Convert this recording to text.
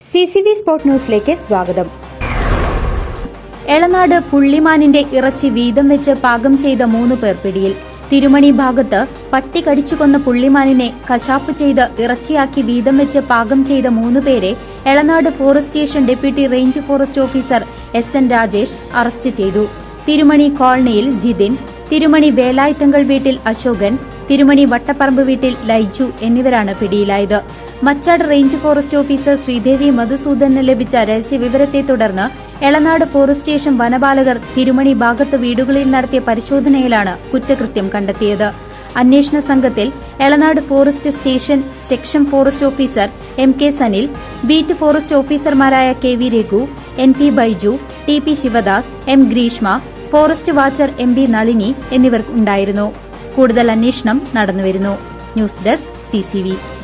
C C V sport ന്യൂസിലേക്ക് സ്വാഗതം എളനാട് പുള്ളിമാനിന്റെ ഇറച്ചി വീതം വെച്ച് പാകം ചെയ്ത മൂന്ന് പേർ പിടിയിൽ തിരുമണി ഭാഗത്ത് പട്ടി കടിച്ചു കൊന്ന പുള്ളിമാനിനെ കശാപ്പ് ചെയ്ത് ഇറച്ചിയാക്കി വീതം വെച്ച് പാകം ചെയ്ത മൂന്ന് പേരെ Elanad forest station deputy range forest officer S N Rajesh arrest ചെയ്തു തിരുമണി കോളനിയിൽ ജിതിൻ തിരുമണി വേലായുത്തങ്കൾ വീട്ടിൽ അശോകൻ തിരുമണി വട്ടപ്പറമ്പ് വീട്ടിൽ ലൈജു എന്നിവരാണ് പിടിയിലായത് Machad range forest officer Sreedevi മധുസൂദന് ലഭിച്ച രഹസ്യവിവരത്തെ തുടർന്ന് എളനാട് ഫോറസ്റ്റ് സ്റ്റേഷൻ വനപാലകർ തിരുമണി ഭാഗത്ത് വീടുകളിൽ നടത്തിയ പരിശോധനയിലാണ് കുറ്റകൃത്യം കണ്ടെത്തിയത് അന്വേഷണ സംഘത്തിൽ Elanad forest station section forest officer M K Sanil beat forest ഓഫീസർമാരായ K V Raghu N P Baiju T P Sivadas M Greeshma forest watcher M B Nalini എന്നിവർ ഉണ്ടായിരുന്നു കൂടുതൽ അന്വേഷണം നടന്നുവരുന്നു ന്യൂസ് ഡെസ്ക് സിസിവി